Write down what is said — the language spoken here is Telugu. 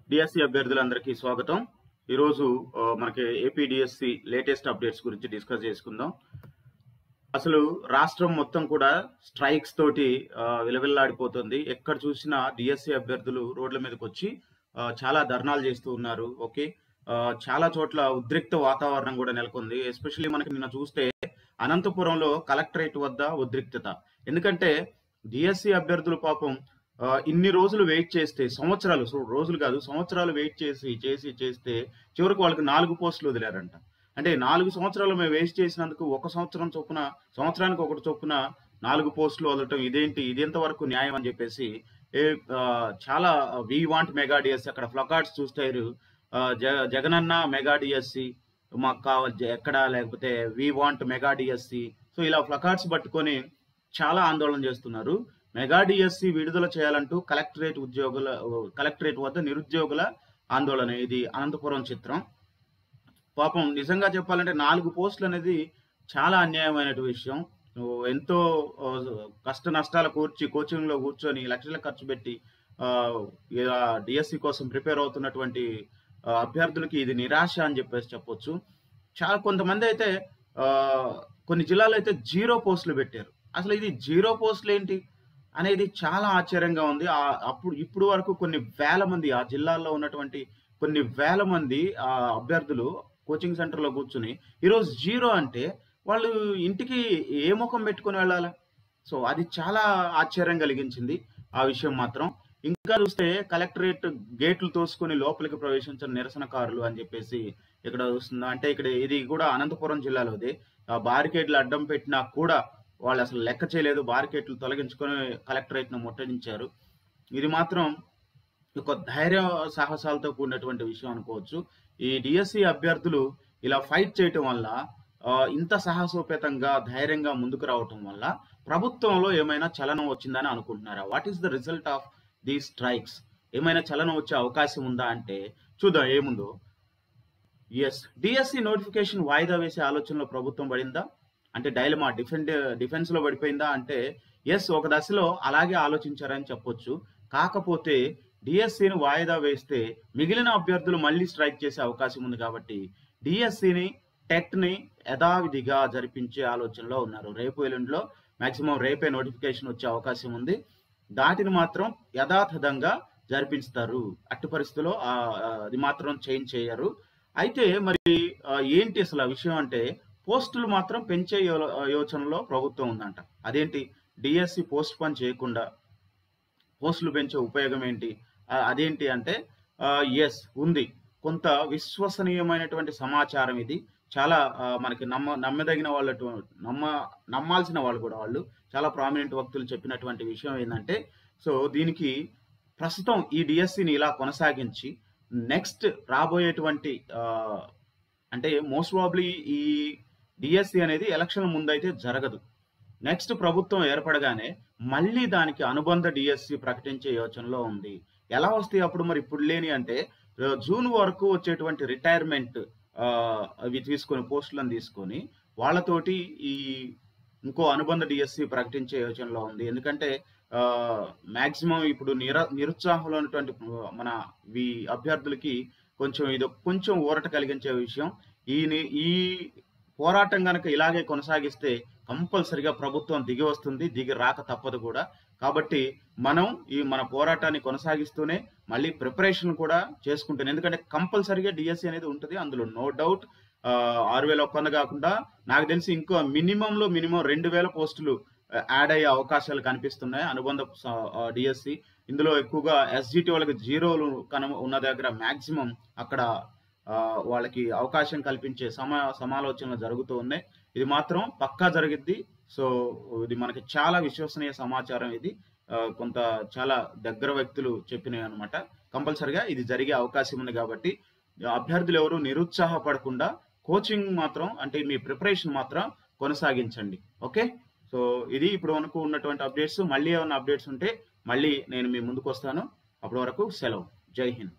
డిఎస్సి అభ్యర్థులందరికీ స్వాగతం ఈరోజు ఆ, మనకి ఏపీ డిఎస్సి లేటెస్ట్ అప్డేట్స్ గురించి డిస్కస్ చేసుకుందాం అసలు రాష్ట్రం మొత్తం కూడా స్ట్రైక్స్ తోటి ఆ, విలవిల్లాడిపోతుంది ఎక్కడ చూసినా డిఎస్సి అభ్యర్థులు రోడ్ల మీదకి వచ్చి ఆ, చాలా ధర్నాలు చేస్తూ ఉన్నారు ఓకే ఆ, చాలా చోట్ల ఉద్రిక్త వాతావరణం కూడా నెలకొంది ఎస్పెషల్లీ మనకి నిన్న చూస్తే అనంతపురంలో కలెక్టరేట్ వద్ద ఉద్రిక్తత ఎందుకంటే డిఎస్సి అభ్యర్థులు పాపం ఆ, ఇన్ని రోజులు వెయిట్ చేస్తే సంవత్సరాలు సో రోజులు కాదు సంవత్సరాలు వెయిట్ చేసి చేసి చేస్తే చివరికి వాళ్ళకి నాలుగు పోస్టులు వదిలారంట అంటే నాలుగు సంవత్సరాలు మేము వేస్ట్ చేసినందుకు ఒక సంవత్సరం చొప్పున సంవత్సరానికి ఒకటి చొప్పున నాలుగు పోస్టులు వదలటం ఇదేంటి ఇది ఎంతవరకు న్యాయం అని చెప్పేసి ఏ ఆ, చాలా వి వాంట్ మెగా డిఎస్సి అక్కడ ఫ్లకార్డ్స్ చూస్తారు ఆ, జ జగనన్న మెగా డిఎస్సి మాకు కావాలి ఎక్కడ లేకపోతే we want mega DSC so ఇలా ఫ్లకార్డ్స్ పట్టుకొని చాలా ఆందోళన చేస్తున్నారు మెగా డిఎస్సి విడుదల చేయాలంటూ కలెక్టరేట్ ఉద్యోగుల కలెక్టరేట్ వద్ద నిరుద్యోగుల ఆందోళన ఇది అనంతపురం చిత్రం పాపం నిజంగా చెప్పాలంటే నాలుగు పోస్టులు అనేది చాలా అన్యాయమైన విషయం నువ్వు ఎంతో ఆ, కష్ట నష్టాలు కూర్చి కోచింగ్ లో కూర్చొని లక్షల ఖర్చు పెట్టి డిఎస్సి కోసం ప్రిపేర్ అవుతున్నటువంటి ఆ, అభ్యర్థులకి ఇది నిరాశ అని చెప్పేసి చెప్పొచ్చు చాలా కొంతమంది అయితే ఆ, కొన్ని జిల్లాలో అయితే జీరో పోస్టులు పెట్టారు అసలు ఇది జీరో పోస్టులు ఏంటి అనేది చాలా ఆశ్చర్యంగా ఉంది ఆ అప్పుడు ఇప్పుడు వరకు కొన్ని వేల మంది ఆ జిల్లాల్లో ఉన్నటువంటి కొన్ని వేల మంది ఆ అభ్యర్థులు కోచింగ్ సెంటర్ లో కూర్చుని ఈరోజు జీరో అంటే వాళ్ళు ఇంటికి ఏ ముఖం పెట్టుకొని వెళ్ళాలి సో అది చాలా ఆశ్చర్యం కలిగించింది ఆ విషయం మాత్రం ఇంకా చూస్తే కలెక్టరేట్ గేట్లు తోసుకొని లోపలికి ప్రవేశించిన నిరసనకారులు అని చెప్పేసి ఇక్కడ చూస్తుంది అంటే ఇక్కడ ఇది కూడా అనంతపురం జిల్లాలోది ఆ బారికేడ్లు అడ్డం పెట్టినా కూడా వాళ్ళు అసలు లెక్క చేయలేదు బారికేట్లు తొలగించుకొని కలెక్టరేట్ ను ముట్టడించారు ఇది మాత్రం ఒక ధైర్య సాహసాలతో కూడినటువంటి విషయం అనుకోవచ్చు ఈ డిఎస్సి అభ్యర్థులు ఇలా ఫైట్ చేయటం వల్ల ఆ, ఇంత సాహసోపేతంగా ధైర్యంగా ముందుకు రావటం వల్ల ప్రభుత్వంలో ఏమైనా చలనం వచ్చిందని అనుకుంటున్నారా what is the result of the strikes ఏమైనా చలనం వచ్చే అవకాశం ఉందా అంటే చూద్దాం ఏముందో ఎస్ డిఎస్సి నోటిఫికేషన్ వాయిదా వేసే ఆలోచనలో ప్రభుత్వం పడిందా అంటే డైలమా డిఫెండ్ డిఫెన్స్ లో పడిపోయిందా అంటే ఎస్ ఒక దశలో అలాగే ఆలోచించారని చెప్పొచ్చు కాకపోతే డిఎస్సిని వాయిదా వేస్తే మిగిలిన అభ్యర్థులు మళ్ళీ స్ట్రైక్ చేసే అవకాశం ఉంది కాబట్టి డిఎస్సిని టెట్ ని యథావిధిగా జరిపించే ఆలోచనలో ఉన్నారు రేపు ఎల్లుండిలో మాక్సిమం రేపే నోటిఫికేషన్ వచ్చే అవకాశం ఉంది దాటిని మాత్రం యథాతథంగా జరిపిస్తారు అట్టి పరిస్థితిలో ఆ, ఆ, అది మాత్రం చేంజ్ చేయరు అయితే మరి ఆ, ఏంటి అసలు ఆ విషయం అంటే పోస్టులు మాత్రం పెంచే యో- యోచనలో ప్రభుత్వం ఉందంట అదేంటి డిఎస్సి పోస్ట్ పని చేయకుండా పోస్టులు పెంచే ఉపయోగం ఏంటి ఆ, అదేంటి అంటే ఎస్ ఉంది కొంత విశ్వసనీయమైనటువంటి సమాచారం ఇది చాలా ఆ, మనకి నమ్మ నమ్మదగిన వాళ్ళ నమ్మ నమ్మాల్సిన వాళ్ళు కూడా వాళ్ళు చాలా ప్రామినెంట్ వ్యక్తులు చెప్పినటువంటి విషయం ఏంటంటే సో దీనికి ప్రస్తుతం ఈ డిఎస్సిని ఇలా కొనసాగించి నెక్స్ట్ రాబోయేటువంటి ఆ, అంటే మోస్ట్ ప్రాబ్లీ ఈ డిఎస్సి అనేది ఎలక్షన్ ముందైతే జరగదు నెక్స్ట్ ప్రభుత్వం ఏర్పడగానే మళ్ళీ దానికి అనుబంధ డిఎస్సి ప్రకటించే యోచనలో ఉంది ఎలా వస్తాయి అప్పుడు మరి ఇప్పుడు లేని అంటే ఆ, జూన్ వరకు వచ్చేటువంటి రిటైర్మెంట్ అవి తీసుకొని పోస్టులను తీసుకొని వాళ్ళతోటి ఈ ఇంకో అనుబంధ డిఎస్సి ప్రకటించే యోచనలో ఉంది ఎందుకంటే మాక్సిమం ఇప్పుడు నిర నిరుత్సాహంలో ఉన్నటువంటి ఆ, మన ఈ అభ్యర్థులకి కొంచెం ఇది కొంచెం ఊరట కలిగించే విషయం ఈ ని- ఈ పోరాటం గనక ఇలాగే కొనసాగిస్తే కంపల్సరిగా ప్రభుత్వం దిగి వస్తుంది దిగి రాక తప్పదు కూడా కాబట్టి మనం ఈ మన పోరాటాన్ని కొనసాగిస్తూనే మళ్ళీ ప్రిపరేషన్ కూడా చేసుకుంటాను ఎందుకంటే కంపల్సరిగా డిఎస్సి అనేది ఉంటుంది అందులో నో డౌట్ ఆరు వేల ఒప్పంద కాకుండా నాకు తెలిసి ఇంకో మినిమం లో మినిమం రెండు వేల పోస్టులు యాడ్ అయ్యే అవకాశాలు కనిపిస్తున్నాయి అనుబంధ డిఎస్సి ఇందులో ఎక్కువగా ఎస్జిటి వాళ్ళకి జీరోలు కన ఉన్న దగ్గర మాక్సిమం అక్కడ ఆ, వాళ్ళకి అవకాశం కల్పించే సమా సమాలోచనలు జరుగుతూ ఉన్నాయి ఇది మాత్రం పక్కా జరిగిద్ది సో ఇది మనకి చాలా విశ్వసనీయ సమాచారం ఇది ఆ, కొంత చాలా దగ్గర వ్యక్తులు చెప్పినవి అనమాట కంపల్సరిగా ఇది జరిగే అవకాశం ఉంది కాబట్టి అభ్యర్థులు ఎవరు నిరుత్సాహపడకుండా కోచింగ్ మాత్రం అంటే మీ ప్రిపరేషన్ మాత్రం కొనసాగించండి ఓకే సో ఇది ఇప్పుడు వరకు ఉన్నటువంటి అప్డేట్స్ మళ్ళీ ఏమైనా అప్డేట్స్ ఉంటే మళ్ళీ నేను మీ ముందుకు వస్తాను అప్పటి వరకు సెలవు జై హింద్